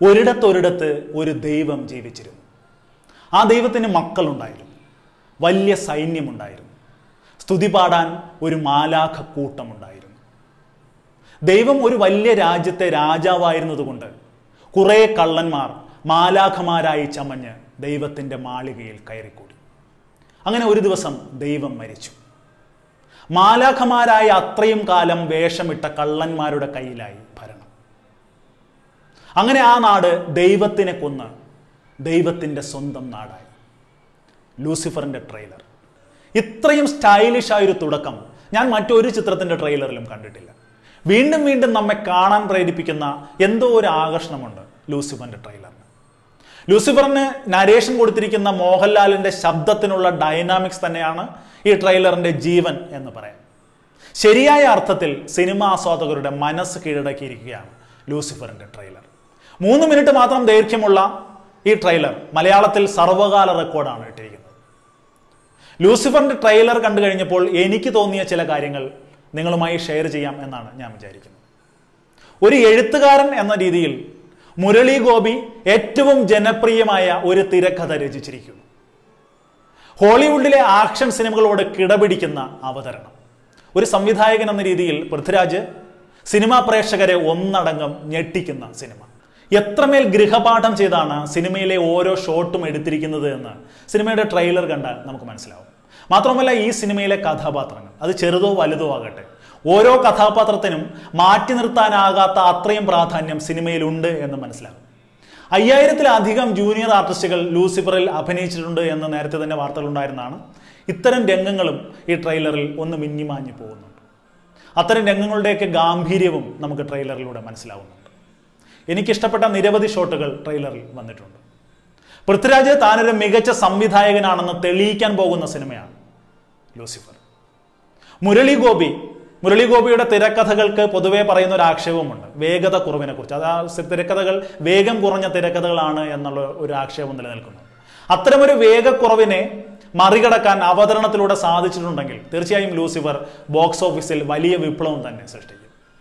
ഒരിടത്തൊരിടത്ത് ഒരു ദൈവം ജീവിച്ചിരുന്നു ആ ദൈവത്തിന് മക്കളുണ്ടായിരുന്നു വലിയ സൈന്യമുണ്ടായിരുന്നു സ്തുതി പാടാൻ ഒരു മാലാഖ കൂട്ടമുണ്ടായിരുന്നു ദൈവം ഒരു വലിയ രാജ്യത്തെ രാജാവായിരുന്നതുകൊണ്ട് കുറേ കള്ളന്മാർ മാലാഖമാരായി ചമഞ്ഞ് ദൈവത്തിൻ്റെ മാളികയിൽ കയറിക്കൂടി അങ്ങനെ ഒരു ദിവസം ദൈവം മരിച്ചു മാലാഖമാരായ അത്രയും കാലം വേഷമിട്ട കള്ളന്മാരുടെ കയ്യിലായി ഭരണം അങ്ങനെ ആ നാട് ദൈവത്തിനെ കൊന്ന് ദൈവത്തിൻ്റെ സ്വന്തം നാടായി ലൂസിഫറിൻ്റെ ട്രെയിലർ ഇത്രയും സ്റ്റൈലിഷ് ആയൊരു തുടക്കം ഞാൻ മറ്റൊരു ചിത്രത്തിൻ്റെ ട്രെയിലറിലും കണ്ടിട്ടില്ല വീണ്ടും വീണ്ടും നമ്മെ കാണാൻ പ്രേരിപ്പിക്കുന്ന എന്തോ ഒരു ആകർഷണമുണ്ട് ലൂസിഫറിൻ്റെ ട്രെയിലറിന് ലൂസിഫറിന് നരേഷൻ കൊടുത്തിരിക്കുന്ന മോഹൻലാലിൻ്റെ ശബ്ദത്തിനുള്ള ഡൈനാമിക്സ് തന്നെയാണ് ഈ ട്രെയിലറിൻ്റെ ജീവൻ എന്ന് പറയാം ശരിയായ അർത്ഥത്തിൽ സിനിമാ ആസ്വാദകരുടെ മനസ്സ് കീഴടക്കിയിരിക്കുകയാണ് ലൂസിഫറിൻ്റെ ട്രെയിലർ മൂന്ന് മിനിറ്റ് മാത്രം ദൈർഘ്യമുള്ള ഈ ട്രെയിലർ മലയാളത്തിൽ സർവകാല റെക്കോർഡാണ് ഇട്ടിരിക്കുന്നത് ലൂസിഫറിന്റെ ട്രെയിലർ കണ്ടു കഴിഞ്ഞപ്പോൾ എനിക്ക് തോന്നിയ ചില കാര്യങ്ങൾ നിങ്ങളുമായി ഷെയർ ചെയ്യാം എന്നാണ് ഞാൻ വിചാരിക്കുന്നത് ഒരു എഴുത്തുകാരൻ എന്ന രീതിയിൽ മുരളി ഗോപി ഏറ്റവും ജനപ്രിയമായ ഒരു തിരക്കഥ രചിച്ചിരിക്കുന്നു ഹോളിവുഡിലെ ആക്ഷൻ സിനിമകളോട് കിടപിടിക്കുന്ന അവതരണം ഒരു സംവിധായകൻ എന്ന രീതിയിൽ പൃഥ്വിരാജ് സിനിമാ പ്രേക്ഷകരെ ഒന്നടങ്കം ഞെട്ടിക്കുന്ന സിനിമ എത്രമേൽ ഗൃഹപാഠം ചെയ്താണ് സിനിമയിലെ ഓരോ ഷോട്ടും എടുത്തിരിക്കുന്നത് എന്ന് സിനിമയുടെ ട്രെയിലർ കണ്ടാൽ നമുക്ക് മനസ്സിലാവും മാത്രമല്ല ഈ സിനിമയിലെ കഥാപാത്രങ്ങൾ അത് ചെറുതോ വലുതോ ആകട്ടെ ഓരോ കഥാപാത്രത്തിനും മാറ്റി നിർത്താനാകാത്ത അത്രയും പ്രാധാന്യം സിനിമയിലുണ്ട് എന്ന് മനസ്സിലാകും അയ്യായിരത്തിലധികം ജൂനിയർ ആർട്ടിസ്റ്റുകൾ ലൂസിഫറിൽ അഭിനയിച്ചിട്ടുണ്ട് എന്ന് നേരത്തെ തന്നെ വാർത്തകളുണ്ടായിരുന്നതാണ് ഇത്തരം രംഗങ്ങളും ഈ ട്രെയിലറിൽ ഒന്ന് മിന്നിമാഞ്ഞു പോകുന്നുണ്ട് അത്തരം രംഗങ്ങളുടെയൊക്കെ ഗാംഭീര്യവും നമുക്ക് ട്രെയിലറിലൂടെ മനസ്സിലാവുന്നുണ്ട് എനിക്കിഷ്ടപ്പെട്ട നിരവധി ഷോട്ടുകൾ ട്രെയിലറിൽ വന്നിട്ടുണ്ട് പൃഥ്വിരാജ് താനൊരു മികച്ച സംവിധായകനാണെന്ന് തെളിയിക്കാൻ പോകുന്ന സിനിമയാണ് ലൂസിഫർ മുരളി ഗോപി മുരളി ഗോപിയുടെ തിരക്കഥകൾക്ക് പൊതുവെ പറയുന്ന ഒരു ആക്ഷേപമുണ്ട് വേഗത കുറവിനെ കുറിച്ച് അത് ആ സി- തിരക്കഥകൾ വേഗം കുറഞ്ഞ തിരക്കഥകളാണ് എന്നുള്ള ഒരു ആക്ഷേപം നിലനിൽക്കുന്നു അത്തരമൊരു വേഗക്കുറവിനെ മറികടക്കാൻ അവതരണത്തിലൂടെ സാധിച്ചിട്ടുണ്ടെങ്കിൽ തീർച്ചയായും ലൂസിഫർ ബോക്സ് ഓഫീസിൽ വലിയ വിപ്ലവം തന്നെ സൃഷ്ടിക്കും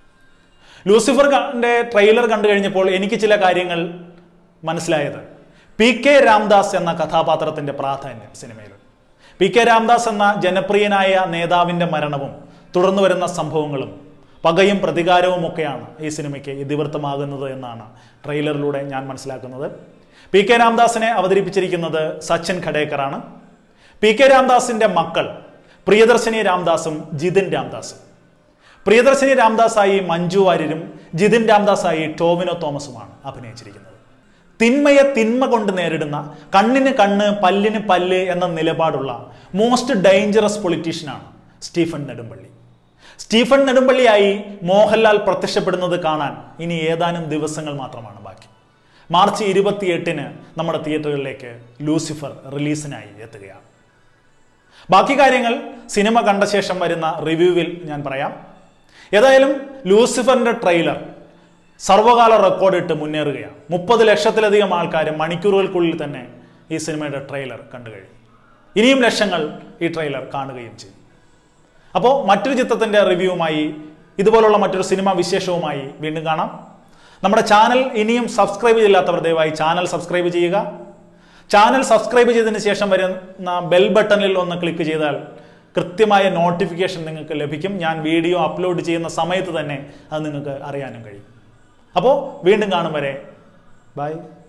ലൂസിഫറിന്റെ ട്രെയിലർ കണ്ടു കഴിഞ്ഞപ്പോൾ എനിക്ക് ചില കാര്യങ്ങൾ മനസ്സിലായത് പി കെ രാംദാസ് എന്ന കഥാപാത്രത്തിന്റെ പ്രാധാന്യം സിനിമയിൽ പി കെ രാംദാസ് എന്ന ജനപ്രിയനായ നേതാവിന്റെ മരണവും തുടർന്നു വരുന്ന സംഭവങ്ങളും പകയും പ്രതികാരവും ഒക്കെയാണ് ഈ സിനിമയ്ക്ക് ഇതിവൃത്തമാകുന്നത് എന്നാണ് ട്രെയിലറിലൂടെ ഞാൻ മനസ്സിലാക്കുന്നത് പി കെ രാംദാസിനെ അവതരിപ്പിച്ചിരിക്കുന്നത് സച്ചിൻ ഖഡേക്കറാണ് പി കെ രാംദാസിന്റെ മക്കൾ പ്രിയദർശിനി രാംദാസും ജിതിൻ രാംദാസും പ്രിയദർശിനി രാംദാസായി മഞ്ജു വാര്യരും ജിതിൻ രാംദാസായി ടോവിനോ തോമസുമാണ് അഭിനയിച്ചിരിക്കുന്നത് തിന്മയെ തിന്മ കൊണ്ട് നേരിടുന്ന കണ്ണിന് കണ്ണ് പല്ലിന് പല്ല് എന്ന നിലപാടുള്ള മോസ്റ്റ് ഡേഞ്ചറസ് പൊളിറ്റീഷ്യനാണ് സ്റ്റീഫൻ നെടുമ്പള്ളി സ്റ്റീഫൻ നെടുമ്പള്ളിയായി മോഹൻലാൽ പ്രത്യക്ഷപ്പെടുന്നത് കാണാൻ ഇനി ഏതാനും ദിവസങ്ങൾ മാത്രമാണ് ബാക്കി മാർച്ച് ഇരുപത്തിയെട്ടിന് നമ്മുടെ തിയേറ്ററുകളിലേക്ക് ലൂസിഫർ റിലീസിനായി എത്തുകയാണ് ബാക്കി കാര്യങ്ങൾ സിനിമ കണ്ട ശേഷം വരുന്ന റിവ്യൂവിൽ ഞാൻ പറയാം ഏതായാലും ലൂസിഫറിന്റെ ട്രെയിലർ സർവകാല റെക്കോർഡിട്ട് മുന്നേറുകയാണ് മുപ്പത് ലക്ഷത്തിലധികം ആൾക്കാർ മണിക്കൂറുകൾക്കുള്ളിൽ തന്നെ ഈ സിനിമയുടെ ട്രെയിലർ കണ്ടു കഴിഞ്ഞു ഇനിയും ലക്ഷങ്ങൾ ഈ ട്രെയിലർ കാണുകയും ചെയ്യും അപ്പോൾ മറ്റൊരു ചിത്രത്തിൻ്റെ റിവ്യൂവുമായി ഇതുപോലുള്ള മറ്റൊരു സിനിമ വിശേഷവുമായി വീണ്ടും കാണാം നമ്മുടെ ചാനൽ ഇനിയും സബ്സ്ക്രൈബ് ചെയ്യാത്തവർ ദയവായി ചാനൽ സബ്സ്ക്രൈബ് ചെയ്യുക ചാനൽ സബ്സ്ക്രൈബ് ചെയ്തതിന് ശേഷം വരുന്ന ബെൽ ബട്ടണിൽ ഒന്ന് ക്ലിക്ക് ചെയ്താൽ കൃത്യമായ നോട്ടിഫിക്കേഷൻ നിങ്ങൾക്ക് ലഭിക്കും ഞാൻ വീഡിയോ അപ്ലോഡ് ചെയ്യുന്ന സമയത്ത് തന്നെ അത് നിങ്ങൾക്ക് അറിയാനും കഴിയും അപ്പോൾ വീണ്ടും കാണും വരെ ബൈ